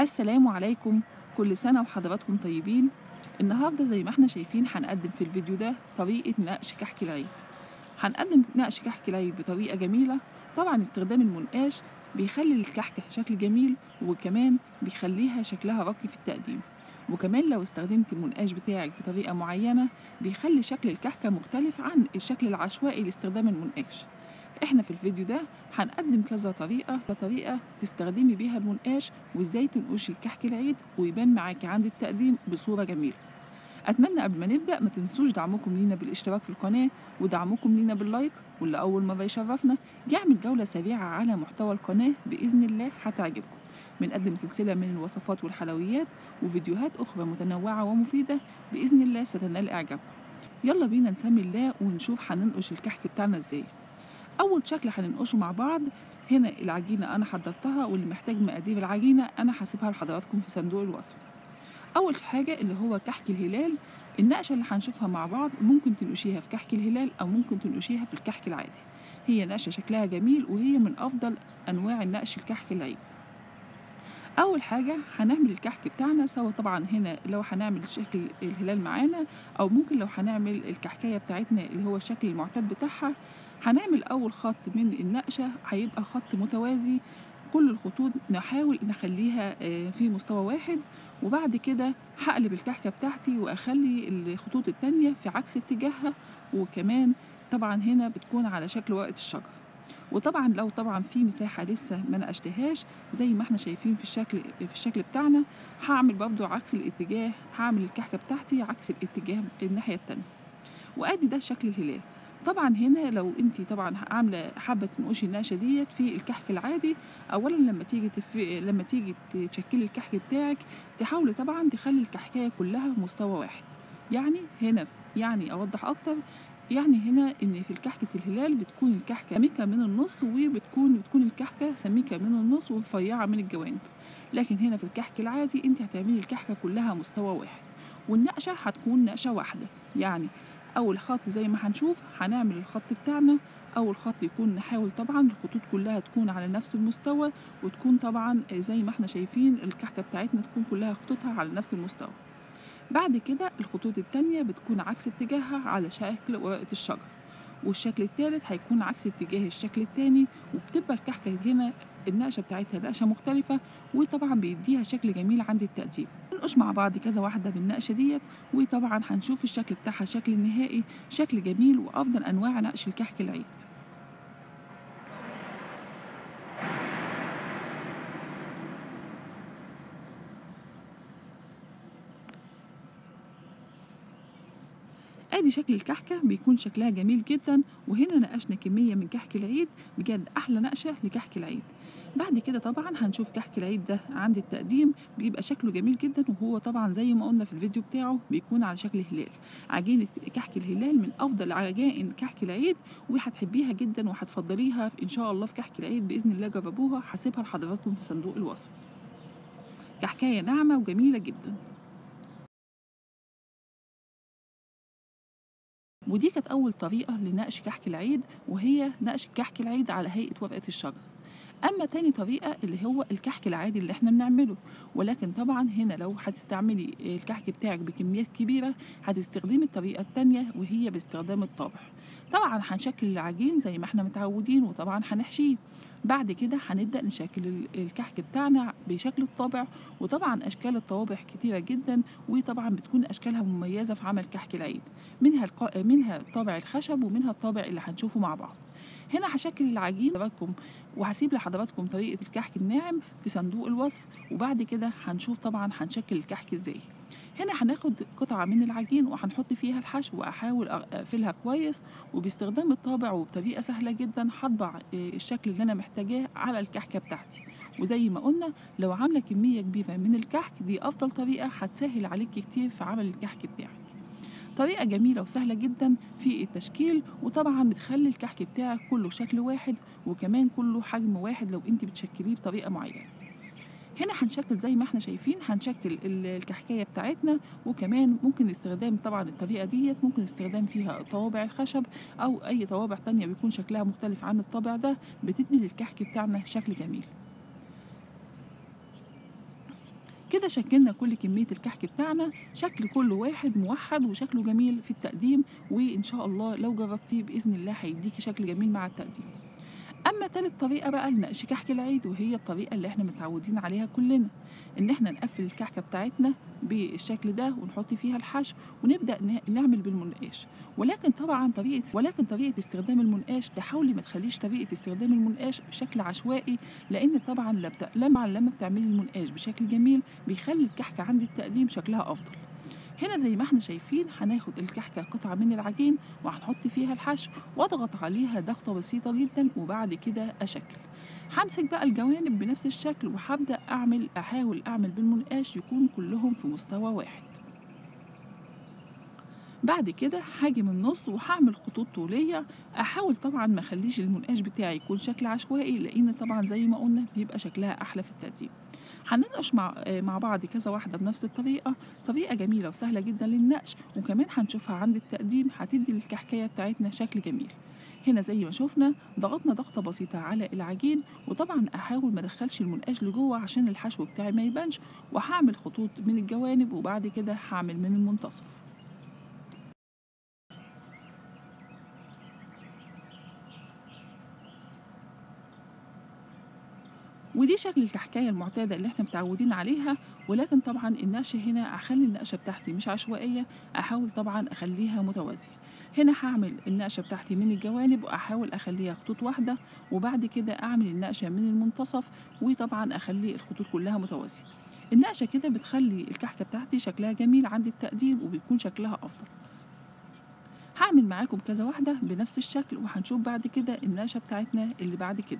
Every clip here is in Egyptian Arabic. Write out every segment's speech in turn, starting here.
السلام عليكم كل سنة وحضراتكم طيبين النهاردة زي ما احنا شايفين هنقدم في الفيديو ده طريقة نقش كحك العيد هنقدم نقش كحك العيد بطريقة جميلة طبعا استخدام المنقاش بيخلي الكحكة شكل جميل وكمان بيخليها شكلها راقي في التقديم وكمان لو استخدمت المنقاش بتاعك بطريقة معينة بيخلي شكل الكحكة مختلف عن الشكل العشوائي لاستخدام المنقاش احنا في الفيديو ده هنقدم كذا طريقة طريقة تستخدمي بيها المنقاش وازاي تنقشي كحك العيد ويبان معاكي عند التقديم بصورة جميلة اتمنى قبل ما نبدا ما تنسوش دعمكم لينا بالاشتراك في القناه ودعمكم لينا باللايك واللي اول مره يشرفنا يعمل جوله سريعه على محتوى القناه باذن الله هتعجبكم بنقدم سلسله من الوصفات والحلويات وفيديوهات اخرى متنوعه ومفيده باذن الله ستنال اعجابكم يلا بينا نسمي الله ونشوف هننقش الكحك بتاعنا ازاي اول شكل هننقشه مع بعض هنا العجينه انا حضرتها واللي محتاج مقادير العجينه انا هسيبها لحضراتكم في صندوق الوصف اول حاجه اللي هو كحك الهلال النقشه اللي هنشوفها مع بعض ممكن تنقشيها في كحك الهلال او ممكن تنقشيها في الكحك العادي هي نقشه شكلها جميل وهي من افضل انواع النقش الكحك العيد اول حاجه هنعمل الكحك بتاعنا سوا طبعا هنا لو هنعمل شكل الهلال معانا او ممكن لو هنعمل الكحكايه بتاعتنا اللي هو الشكل المعتاد بتاعها هنعمل اول خط من النقشه هيبقى خط متوازي كل الخطوط نحاول نخليها في مستوى واحد وبعد كده هقلب الكحكه بتاعتي واخلي الخطوط التانية في عكس اتجاهها وكمان طبعا هنا بتكون على شكل ورقه الشجر وطبعا لو طبعا في مساحه لسه ما نقشتهاش زي ما احنا شايفين في الشكل في الشكل بتاعنا هعمل برضو عكس الاتجاه هعمل الكحكه بتاعتي عكس الاتجاه الناحيه التانية وادي ده شكل الهلال طبعا هنا لو انت طبعا عامله حابه تنقشي النقشه ديت في الكحك العادي اولا لما تيجي تف... لما تيجي تشكلي الكحك بتاعك تحاولي طبعا تخلي الكحكايه كلها مستوى واحد يعني هنا يعني اوضح اكتر يعني هنا ان في الكحكه الهلال بتكون الكحكه سميكه من النص وبتكون بتكون الكحكه سميكه من النص ورفيعه من الجوانب لكن هنا في الكحك العادي انت هتعملي الكحكه كلها مستوى واحد والنقشه هتكون نقشه واحده يعني اول خط زي ما هنشوف هنعمل الخط بتاعنا اول خط يكون نحاول طبعا الخطوط كلها تكون على نفس المستوى وتكون طبعا زي ما احنا شايفين الكحكه بتاعتنا تكون كلها خطوطها على نفس المستوى بعد كده الخطوط التانية بتكون عكس اتجاهها على شكل ورقة الشجر والشكل الثالث هيكون عكس اتجاه الشكل التاني وبتبقى الكحكة هنا النقشة بتاعتها نقشة مختلفة وطبعا بيديها شكل جميل عند التقديم ننقش مع بعض كذا واحدة من النقشة ديت وطبعا هنشوف الشكل بتاعها شكل النهائي شكل جميل وأفضل أنواع نقش الكحك العيد ادي شكل الكحكه بيكون شكلها جميل جدا وهنا نقشنا كميه من كحك العيد بجد احلى نقشه لكحك العيد بعد كده طبعا هنشوف كحك العيد ده عند التقديم بيبقى شكله جميل جدا وهو طبعا زي ما قلنا في الفيديو بتاعه بيكون على شكل هلال عجينه كحك الهلال من افضل عجائن كحك العيد وهتحبيها جدا وهتفضليها ان شاء الله في كحك العيد باذن الله جربوها هسيبها لحضراتكم في صندوق الوصف كحكايه ناعمه وجميله جدا ودي كانت أول طريقة لنقش كحك العيد وهي نقش كحك العيد على هيئة ورقة الشجر أما تاني طريقة اللي هو الكحك العادي اللي احنا بنعمله ولكن طبعا هنا لو هتستعملي الكحك بتاعك بكميات كبيرة هتستخدمي الطريقة التانية وهي باستخدام الطابع طبعا هنشكل العجين زي ما احنا متعودين وطبعا هنحشيه بعد كده هنبدا نشكل الكحك بتاعنا بشكل الطابع وطبعا اشكال الطوابع كتيره جدا وطبعا بتكون اشكالها مميزه في عمل كحك العيد منها الق... منها طابع الخشب ومنها الطابع اللي هنشوفه مع بعض هنا هشكل العجين لحضراتكم وهسيب لحضراتكم طريقه الكحك الناعم في صندوق الوصف وبعد كده هنشوف طبعا هنشكل الكحك ازاي هنا هناخد قطعة من العجين وهنحط فيها الحشو وأحاول أقفلها كويس وباستخدام الطابع وبطريقة سهلة جدا هطبع الشكل اللي أنا محتاجاه على الكحكة بتاعتي وزي ما قلنا لو عاملة كمية كبيرة من الكحك دي أفضل طريقة هتسهل عليكي كتير في عمل الكحك بتاعك طريقة جميلة وسهلة جدا في التشكيل وطبعا بتخلي الكحك بتاعك كله شكل واحد وكمان كله حجم واحد لو انت بتشكليه بطريقة معينة هنا هنشكل زي ما احنا شايفين هنشكل الكحكايه بتاعتنا وكمان ممكن استخدام طبعا الطريقه ديت ممكن استخدام فيها طوابع الخشب او اي طوابع تانية بيكون شكلها مختلف عن الطابع ده بتدي للكحك بتاعنا شكل جميل كده شكلنا كل كمية الكحك بتاعنا شكل كل واحد موحد وشكله جميل في التقديم وإن شاء الله لو جربتيه بإذن الله هيديكي شكل جميل مع التقديم اما تالت طريقه بقى لنقش كحك العيد وهي الطريقه اللي احنا متعودين عليها كلنا ان احنا نقفل الكحكه بتاعتنا بالشكل ده ونحط فيها الحشو ونبدا نعمل بالمنقاش ولكن طبعا طريقه ولكن طريقه استخدام المنقاش تحاولي ما تخليش طريقه استخدام المنقاش بشكل عشوائي لان طبعا لما لما بتعملي المنقاش بشكل جميل بيخلي الكحكه عند التقديم شكلها افضل هنا زي ما احنا شايفين هناخد الكحكة قطعة من العجين وهنحط فيها الحشو واضغط عليها ضغطة بسيطة جدا وبعد كده أشكل همسك بقى الجوانب بنفس الشكل وهبدأ أعمل أحاول أعمل بالمنقاش يكون كلهم في مستوى واحد بعد كده هاجي من النص وهعمل خطوط طولية أحاول طبعا ما أخليش المنقاش بتاعي يكون شكل عشوائي لأن طبعا زي ما قلنا بيبقى شكلها أحلى في التقديم هننقش مع مع بعض كذا واحده بنفس الطريقه طريقه جميله وسهله جدا للنقش وكمان هنشوفها عند التقديم هتدي للكحكايه بتاعتنا شكل جميل هنا زي ما شفنا ضغطنا ضغطه بسيطه على العجين وطبعا احاول ما ادخلش المنقاش لجوه عشان الحشو بتاعي ما يبانش وهعمل خطوط من الجوانب وبعد كده هعمل من المنتصف ودي شكل الكحكايه المعتاده اللي احنا متعودين عليها ولكن طبعا النقشه هنا اخلي النقشه بتاعتي مش عشوائيه احاول طبعا اخليها متوازيه هنا هعمل النقشه بتاعتي من الجوانب واحاول اخليها خطوط واحده وبعد كده اعمل النقشه من المنتصف وطبعا اخلي الخطوط كلها متوازيه النقشه كده بتخلي الكحكه بتاعتي شكلها جميل عند التقديم وبيكون شكلها افضل هعمل معاكم كذا واحده بنفس الشكل وهنشوف بعد كده النقشه بتاعتنا اللي بعد كده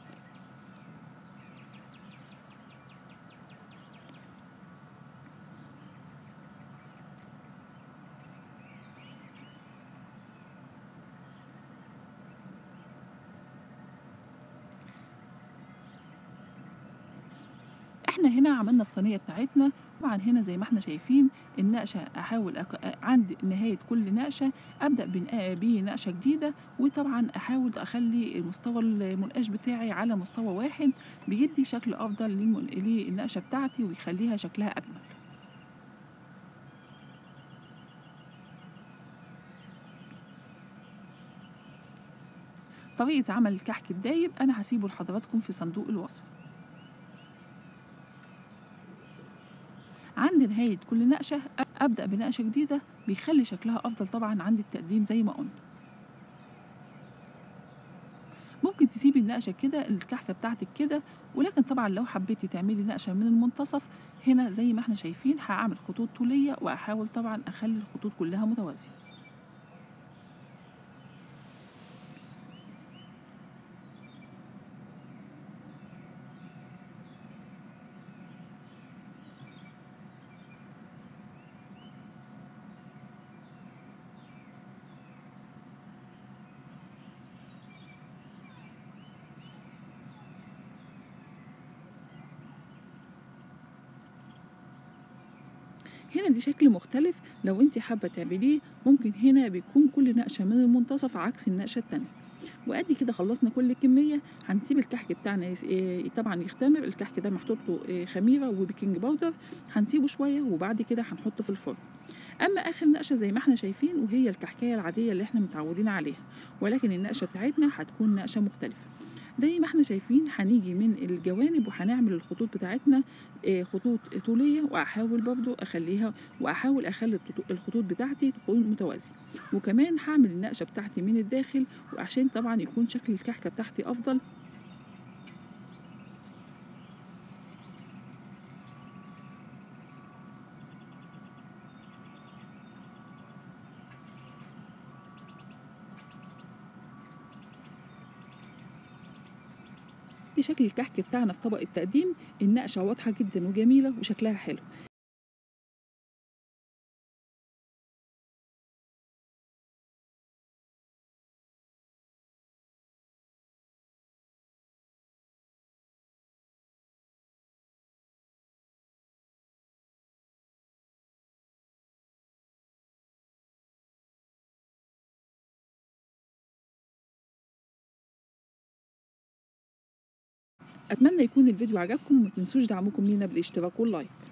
احنا هنا عملنا الصينيه بتاعتنا طبعا هنا زي ما احنا شايفين النقشه احاول أك... عند نهايه كل نقشه ابدا بنقشه جديده وطبعا احاول اخلي مستوى المنقاش بتاعي على مستوى واحد بيدي شكل افضل للمن... للنقشه بتاعتي ويخليها شكلها اجمل طريقة عمل الكحك الدايب أنا هسيبه لحضراتكم في صندوق الوصف عند نهاية كل نقشة أبدأ بنقشة جديدة بيخلي شكلها أفضل طبعا عند التقديم زي ما قلنا ممكن تسيبي النقشة كده الكحكة بتاعتك كده ولكن طبعا لو حبيتي تعملي نقشة من المنتصف هنا زي ما احنا شايفين هعمل خطوط طولية وأحاول طبعا أخلي الخطوط كلها متوازية هنا دي شكل مختلف لو انت حابة تعمليه ممكن هنا بيكون كل نقشة من المنتصف عكس النقشة التانية وادي كده خلصنا كل الكميه هنسيب الكحك بتاعنا طبعا يختمر الكحك ده محطوط له خميره وبيكنج باودر هنسيبه شويه وبعد كده هنحطه في الفرن اما اخر نقشه زي ما احنا شايفين وهي الكحكايه العاديه اللي احنا متعودين عليها ولكن النقشه بتاعتنا هتكون نقشه مختلفه زي ما احنا شايفين هنيجي من الجوانب وهنعمل الخطوط بتاعتنا خطوط طولية وأحاول برضو أخليها وأحاول أخلي الخطوط بتاعتي تكون متوازية وكمان هعمل النقشة بتاعتي من الداخل وعشان طبعا يكون شكل الكحكة بتاعتي أفضل دي شكل الكحك بتاعنا في طبق التقديم النقشة واضحة جدا وجميلة وشكلها حلو اتمنى يكون الفيديو عجبكم وما تنسوش دعمكم لينا بالاشتراك واللايك